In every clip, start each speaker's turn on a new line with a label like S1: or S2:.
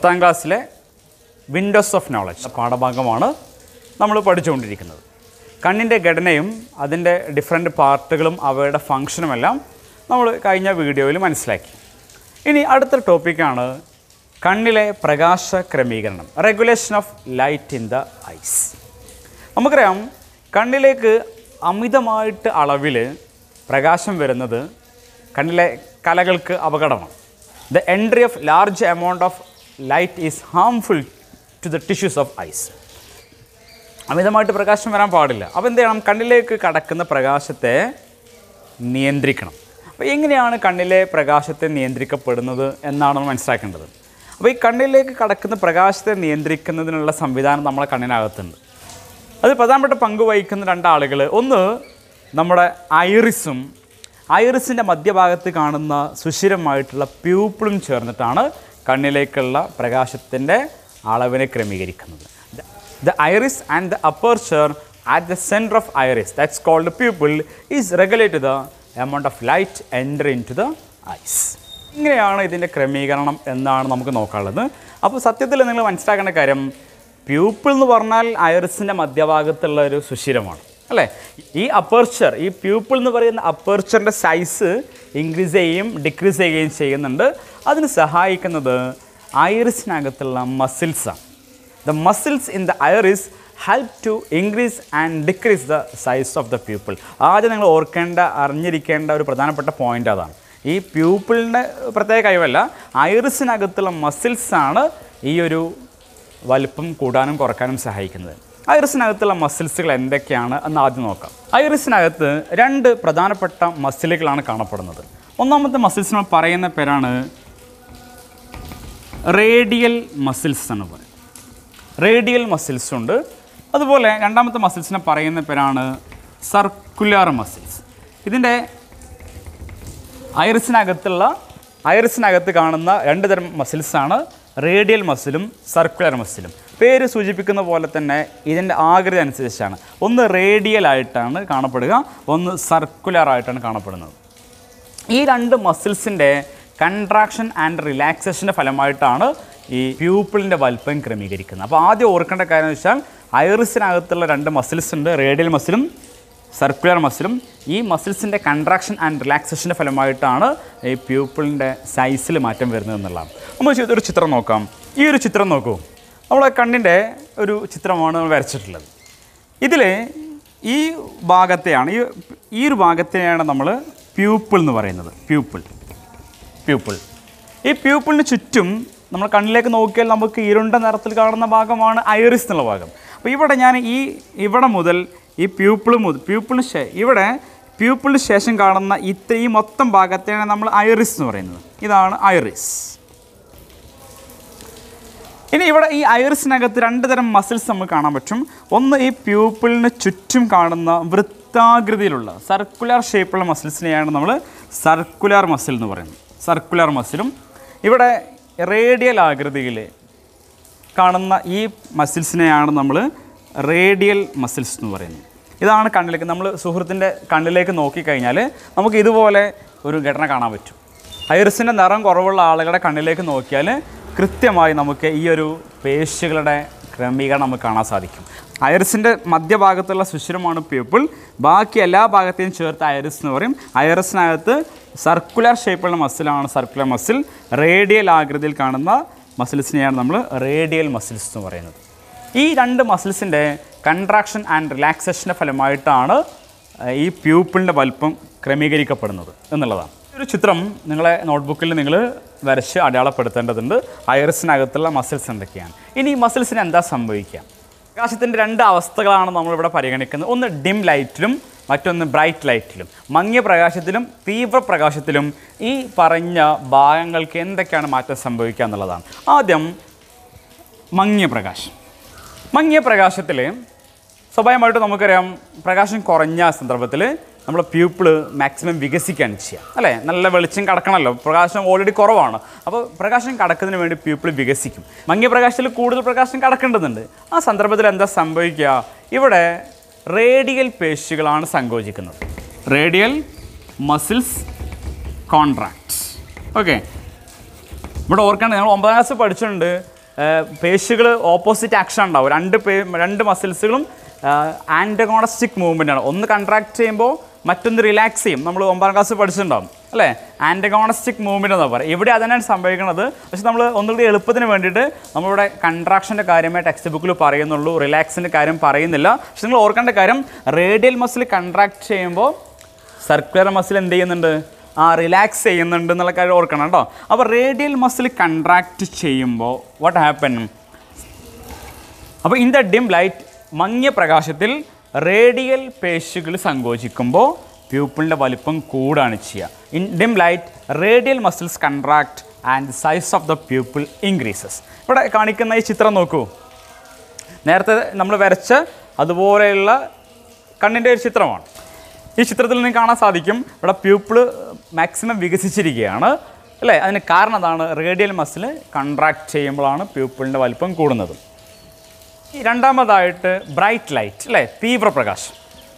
S1: പത്താം ക്ലാസ്സിലെ Windows of knowledge പാഠഭാഗമാണ് നമ്മൾ പഠിച്ചുകൊണ്ടിരിക്കുന്നത് കണ്ണിൻ്റെ ഘടനയും അതിൻ്റെ ഡിഫറെൻറ്റ് പാർട്ടുകളും അവയുടെ ഫങ്ഷനുമെല്ലാം നമ്മൾ കഴിഞ്ഞ വീഡിയോയിൽ മനസ്സിലാക്കി ഇനി അടുത്ത ടോപ്പിക്കാണ് കണ്ണിലെ പ്രകാശ ക്രമീകരണം regulation of light in the eyes നമുക്കറിയാം കണ്ണിലേക്ക് അമിതമായിട്ട് അളവിൽ പ്രകാശം വരുന്നത് കണ്ണിലെ കലകൾക്ക് അപകടമാണ് the entry of large amount of light is harmful to the tissues of eyes അമിതമായിട്ട് പ്രകാശം വരാൻ പാടില്ല അപ്പോൾ എന്ത് ചെയ്യണം കണ്ണിലേക്ക് കടക്കുന്ന പ്രകാശത്തെ നിയന്ത്രിക്കണം അപ്പോൾ എങ്ങനെയാണ് കണ്ണിലെ പ്രകാശത്തെ നിയന്ത്രിക്കപ്പെടുന്നത് എന്നാണ് നമ്മൾ മനസ്സിലാക്കേണ്ടത് അപ്പോൾ ഈ കണ്ണിലേക്ക് കടക്കുന്ന പ്രകാശത്തെ നിയന്ത്രിക്കുന്നതിനുള്ള സംവിധാനം നമ്മളെ കണ്ണിനകത്തുണ്ട് അത് പ്രധാനപ്പെട്ട പങ്ക് വഹിക്കുന്ന രണ്ടാളുകൾ ഒന്ന് നമ്മുടെ ഐറിസും ഐറിസിൻ്റെ മധ്യഭാഗത്ത് കാണുന്ന സുഷിരമായിട്ടുള്ള പ്യൂപ്പിളും ചേർന്നിട്ടാണ് കണ്ണിലേക്കുള്ള പ്രകാശത്തിൻ്റെ അളവിനെ ക്രമീകരിക്കുന്നത് the iris and the aperture at the centre of iris that's called pupil is regulate the amount of light enter into the eyes ഇങ്ങനെയാണ് ഇതിൻ്റെ ക്രമീകരണം എന്നാണ് നമുക്ക് നോക്കാനുള്ളത് അപ്പോൾ സത്യത്തിൽ നിങ്ങൾ മനസ്സിലാക്കേണ്ട കാര്യം പ്യൂപ്പിൾ എന്ന് പറഞ്ഞാൽ ഐറിസിൻ്റെ മധ്യഭാഗത്തുള്ള ഒരു സുഷിരമാണ് അല്ലേ ഈ അപ്പർച്ചർ ഈ പ്യൂപ്പിൾ എന്ന് പറയുന്ന അപ്പർച്ചറിൻ്റെ സൈസ് ഇൻക്രീസ് ചെയ്യുകയും ഡിക്രീസ് ചെയ്യുകയും ചെയ്യുന്നുണ്ട് അതിന് സഹായിക്കുന്നത് ഐറിസിനകത്തുള്ള മസിൽസാണ് the muscles in the iris help to increase and decrease the size of the pupil ആദ്യം നിങ്ങൾ ഓർക്കേണ്ട അറിഞ്ഞിരിക്കേണ്ട ഒരു പ്രധാനപ്പെട്ട പോയിൻ്റ് അതാണ് ഈ പ്യൂപ്പിളിൻ്റെ പ്രത്യേക കഴിവല്ല ഐറിസിനകത്തുള്ള മസിൽസാണ് ഈ ഒരു വലിപ്പം കൂടാനും കുറക്കാനും സഹായിക്കുന്നത് ഐറിസിനകത്തുള്ള മസിൽസുകൾ എന്തൊക്കെയാണ് എന്ന് ആദ്യം നോക്കാം ഐറിസിനകത്ത് രണ്ട് പ്രധാനപ്പെട്ട മസിലുകളാണ് കാണപ്പെടുന്നത് ഒന്നാമത്തെ മസിൽസ് നമ്മൾ പറയുന്ന പേരാണ് റേഡിയൽ മസിൽസ് എന്ന് പറയും റേഡിയൽ മസിൽസ് ഉണ്ട് അതുപോലെ രണ്ടാമത്തെ മസിൽസിനെ പറയുന്ന പേരാണ് സർക്കുലർ മസിൽസ് ഇതിൻ്റെ ഐറിസിനകത്തുള്ള ഐറിസിനകത്ത് കാണുന്ന രണ്ട് തരം മസിൽസാണ് റേഡിയൽ മസിലും സർക്കുലർ മസിലും പേര് സൂചിപ്പിക്കുന്ന പോലെ തന്നെ ഇതിൻ്റെ ആകൃതി അനുസരിച്ചാണ് ഒന്ന് റേഡിയൽ ആയിട്ടാണ് കാണപ്പെടുക ഒന്ന് സർക്കുലർ ആയിട്ടാണ് കാണപ്പെടുന്നത് ഈ രണ്ട് മസിൽസിൻ്റെ കൺട്രാക്ഷൻ ആൻഡ് റിലാക്സേഷൻ്റെ ഫലമായിട്ടാണ് ഈ പ്യൂപ്പിളിൻ്റെ വലിപ്പം ക്രമീകരിക്കുന്നത് അപ്പോൾ ആദ്യം ഓർക്കേണ്ട കാര്യം എന്ന് വെച്ചാൽ ഐറിസിനകത്തുള്ള രണ്ട് മസിൽസ് ഉണ്ട് റേഡിയൽ മസിലും സർക്കുലർ മസിലും ഈ മസിൽസിൻ്റെ കൺട്രാക്ഷൻ ആൻഡ് റിലാക്സേഷൻ്റെ ഫലമായിട്ടാണ് ഈ പ്യൂപ്പിളിൻ്റെ സൈസിൽ മാറ്റം വരുന്നത് എന്നുള്ളതാണ് നമ്മൾ ചെയ്തൊരു ചിത്രം നോക്കാം ഈ ഒരു ചിത്രം നോക്കൂ നമ്മളെ കണ്ണിൻ്റെ ഒരു ചിത്രമാണ് നമ്മൾ വരച്ചിട്ടുള്ളത് ഇതിൽ ഈ ഭാഗത്തെയാണ് ഈ ഈ ഒരു ഭാഗത്തെയാണ് നമ്മൾ പ്യൂപ്പിൾ എന്ന് പറയുന്നത് പ്യൂപ്പിൾ പ്യൂപ്പിൾ ഈ പ്യൂപ്പിളിന് ചുറ്റും നമ്മൾ കണ്ണിലേക്ക് നോക്കിയാൽ നമുക്ക് ഇരുണ്ട നിറത്തിൽ കാണുന്ന ഭാഗമാണ് ഐറിസ് എന്നുള്ള ഭാഗം അപ്പോൾ ഇവിടെ ഞാൻ ഈ ഇവിടെ മുതൽ ഈ പ്യൂപ്പിൾ മുതൽ പ്യൂപ്പിളിന് ശേ ഇവിടെ പ്യൂപ്പിളിന് ശേഷം കാണുന്ന ഇത്ര ഈ മൊത്തം ഭാഗത്തെയാണ് നമ്മൾ ഐറിസ് എന്ന് പറയുന്നത് ഇതാണ് ഐറിസ് ഇനി ഇവിടെ ഈ ഐറിസിനകത്ത് രണ്ട് തരം മസിൽസ് നമുക്ക് കാണാൻ പറ്റും ഒന്ന് ഈ പ്യൂപ്പിളിന് ചുറ്റും കാണുന്ന വൃത്താകൃതിയിലുള്ള സർക്കുലർ ഷേപ്പുള്ള മസിൽസിനെയാണ് നമ്മൾ സർക്കുലർ മസിൽ എന്ന് പറയുന്നത് സർക്കുലർ മസിലും ഇവിടെ റേഡിയൽ ആകൃതിയിൽ കാണുന്ന ഈ മസിൽസിനെയാണ് നമ്മൾ റേഡിയൽ മസിൽസ് എന്ന് പറയുന്നത് ഇതാണ് കണ്ണിലേക്ക് നമ്മൾ സുഹൃത്തിൻ്റെ കണ്ണിലേക്ക് നോക്കിക്കഴിഞ്ഞാൽ നമുക്ക് ഇതുപോലെ ഒരു ഘടന കാണാൻ പറ്റും ഐറിസിൻ്റെ നിറം കുറവുള്ള ആളുകളുടെ കണ്ണിലേക്ക് നോക്കിയാൽ കൃത്യമായി നമുക്ക് ഈ ഒരു പേശികളുടെ ക്രമീകരണം നമുക്ക് കാണാൻ സാധിക്കും ഐറിസിൻ്റെ മധ്യഭാഗത്തുള്ള സുഷിരമാണ് പ്യൂപ്പിൾ ബാക്കി എല്ലാ ഭാഗത്തെയും ചേർത്ത് ഐറിസ് എന്ന് പറയും ഐറിസിനകത്ത് സർക്കുലർ ഷേപ്പുള്ള മസിലാണ് സർക്കുലർ മസിൽ റേഡിയൽ ആകൃതിയിൽ കാണുന്ന മസിൽസിനെയാണ് നമ്മൾ റേഡിയൽ മസിൽസ് എന്ന് പറയുന്നത് ഈ രണ്ട് മസിൽസിൻ്റെ കൺട്രാക്ഷൻ ആൻഡ് റിലാക്സേഷൻ്റെ ഫലമായിട്ടാണ് ഏഹ്, ഈ പ്യൂപ്പിളിൻ്റെ വലിപ്പം ക്രമീകരിക്കപ്പെടുന്നത് എന്നുള്ളതാണ് ഈ ഒരു ചിത്രം നിങ്ങളെ നോട്ട്ബുക്കിൽ നിങ്ങൾ വരച്ച് അടയാളപ്പെടുത്തേണ്ടതുണ്ട് ഐറിസിനകത്തുള്ള മസിൽസ് എന്തൊക്കെയാണ് ഇനി ഈ മസിൽസിന് എന്താ സംഭവിക്കുക പ്രകാശത്തിൻ്റെ രണ്ട് അവസ്ഥകളാണ് നമ്മളിവിടെ പരിഗണിക്കുന്നത് ഒന്ന് ഡിം ലൈറ്റിലും മറ്റൊന്ന് ബ്രൈറ്റ് ലൈറ്റിലും മങ്ങിയ പ്രകാശത്തിലും തീവ്ര പ്രകാശത്തിലും ഈ പറഞ്ഞ ഭാഗങ്ങൾക്ക് എന്തൊക്കെയാണ് മാറ്റം സംഭവിക്കുക എന്നുള്ളതാണ് ആദ്യം മങ്ങിയ പ്രകാശം മങ്ങിയ പ്രകാശത്തിൽ സ്വാഭാവികമായിട്ടും നമുക്കറിയാം പ്രകാശം കുറഞ്ഞ സന്ദർഭത്തിൽ നമ്മൾ പ്യൂപ്പിൾ മാക്സിമം വികസിക്കാൻ ചെയ്യാം അല്ലേ നല്ല വെളിച്ചം കടക്കണമല്ലോ പ്രകാശം ഓൾറെഡി കുറവാണ് അപ്പോൾ പ്രകാശം കടക്കുന്നതിന് വേണ്ടി പ്യൂപ്പിൾ വികസിക്കും മങ്ങിയ പ്രകാശത്തിൽ കൂടുതൽ പ്രകാശം കടക്കേണ്ടതുണ്ട് ആ സന്ദർഭത്തിൽ എന്താ സംഭവിക്കുക ഇവിടെ റേഡിയൽ പേശികളാണ് സങ്കോചിക്കുന്നത് റേഡിയൽ മസിൽസ് കോൺട്രാക്ട്സ് ഓക്കെ ഇവിടെ ഓർക്കേണ്ടത് നമ്മൾ ഒമ്പതാം ക്ലാസ് പഠിച്ചിട്ടുണ്ട് പേശികൾ ഓപ്പോസിറ്റ് ആക്ഷൻ ഉണ്ടാവും രണ്ട് പേ രണ്ട് മസിൽസുകളും ആൻറ്റഗോണസ്റ്റിക് മൂവ്മെൻ്റ് ആണ് ഒന്ന് കൺട്രാക്ട് ചെയ്യുമ്പോൾ മറ്റൊന്ന് റിലാക്സ് ചെയ്യും നമ്മൾ ഒമ്പതാം ക്ലാസ് പഠിച്ചിട്ടുണ്ടാവും അല്ലേ ആൻറ്റഗോണസ്റ്റിക് മൂവ്മെൻ്റ് എന്ന് പറയും ഇവിടെ അതന്നെയാണ് സംഭവിക്കുന്നത് പക്ഷെ നമ്മൾ ഒന്നുകൂടി എളുപ്പത്തിന് വേണ്ടിയിട്ട് നമ്മളിവിടെ കൺട്രാക്ഷൻ്റെ കാര്യമേ ടെക്സ്റ്റ് ബുക്കിൽ പറയുന്നുള്ളൂ റിലാക്സിൻ്റെ കാര്യം പറയുന്നില്ല പക്ഷെ നിങ്ങൾ ഓർക്കേണ്ട കാര്യം റേഡിയൽ മസിൽ കൺട്രാക്ട് ചെയ്യുമ്പോൾ സർക്കുലർ മസിൽ എന്ത് ചെയ്യുന്നുണ്ട് ആ റിലാക്സ് ചെയ്യുന്നുണ്ട് എന്നുള്ള കാര്യം ഓർക്കണം കേട്ടോ അപ്പോൾ റേഡിയൽ മസിൽ കൺട്രാക്ട് ചെയ്യുമ്പോൾ വാട്ട് ഹാപ്പൻ അപ്പോൾ ഇൻ ദ ഡിം ലൈറ്റ് മങ്ങിയ പ്രകാശത്തിൽ റേഡിയൽ പേശികൾ സങ്കോചിക്കുമ്പോൾ പ്യൂപ്പിളിൻ്റെ വലിപ്പം കൂടാണ് ചെയ്യുക in dim light radial muscles contract and size of the pupil increases ഇവിടെ കാണിക്കുന്ന ഈ ചിത്രം നോക്കൂ നേരത്തെ നമ്മൾ വരച്ച അതുപോലെയുള്ള കണ്ണിൻ്റെ ഒരു ചിത്രമാണ് ഈ ചിത്രത്തിൽ നിന്ന് കാണാൻ സാധിക്കും ഇവിടെ പ്യൂപ്പിൾ മാക്സിമം വികസിച്ചിരിക്കുകയാണ് അല്ലേ അതിന് കാരണം അതാണ് റേഡിയൽ മസിൽ കൺട്രാക്ട് ചെയ്യുമ്പോഴാണ് പ്യൂപ്പിളിൻ്റെ വലിപ്പം കൂടുന്നത് ഈ രണ്ടാമതായിട്ട് ബ്രൈറ്റ് ലൈറ്റ് അല്ലേ തീവ്രപ്രകാശം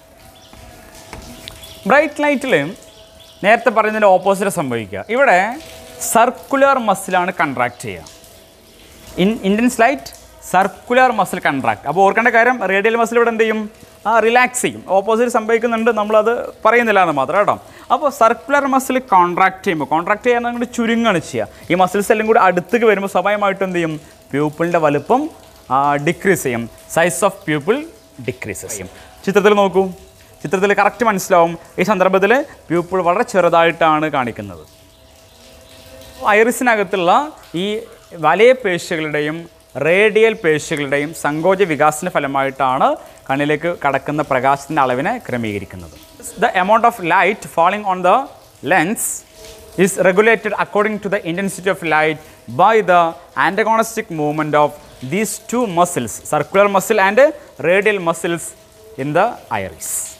S1: ബ്രൈറ്റ് ലൈറ്റിൽ നേരത്തെ പറയുന്നതിൻ്റെ ഓപ്പോസിറ്റ് സംഭവിക്കുക ഇവിടെ സർക്കുലർ മസിലാണ് കൺട്രാക്ട് ചെയ്യുക in intense light circular muscle contract അപ്പോൾ ഓർക്കേണ്ട കാര്യം റേഡിയൽ മസിൽ ഇവിടെ എന്ത് ചെയ്യും ആ റിലാക്സ് ചെയ്യും ഓപ്പോസിറ്റ് സംഭവിക്കുന്നുണ്ട് നമ്മളത് പറയുന്നില്ല എന്ന് മാത്രം കേട്ടോ അപ്പോൾ സർക്കുലർ മസിൽ കോൺട്രാക്ട് ചെയ്യുമ്പോൾ കോൺട്രാക്ട് ചെയ്യാൻ അങ്ങോട്ട് ചുരുങ്ങാണ് ചെയ്യുക ഈ മസിൽസ് എല്ലാം കൂടി അടുത്തേക്ക് വരുമ്പോൾ സ്വാഭാവികമായിട്ടും എന്ത് ചെയ്യും പ്യൂപ്പിളിൻ്റെ വലുപ്പം ഡിക്രീസ് ചെയ്യും സൈസ് ഓഫ് പ്യൂപ്പിൾ ഡിക്രീസസ് ചെയ്യും ചിത്രത്തിൽ നോക്കൂ ചിത്രത്തിൽ കറക്റ്റ് മനസ്സിലാവും ഈ സന്ദർഭത്തിൽ പ്യൂപ്പിൾ വളരെ ചെറുതായിട്ടാണ് കാണിക്കുന്നത് ഐറിസിനകത്തുള്ള ഈ വലയ പേശികളുടെയും റേഡിയൽ പേശികളുടെയും സങ്കോച വികാസന ഫലമായിട്ടാണ് കണ്ണിലേക്ക് കടക്കുന്ന പ്രകാശത്തിൻ്റെ അളവിനെ ക്രമീകരിക്കുന്നത് the amount of light falling on the lens is regulated according to the intensity of light by the antagonistic movement of these two muscles circular muscle and radial muscles in the iris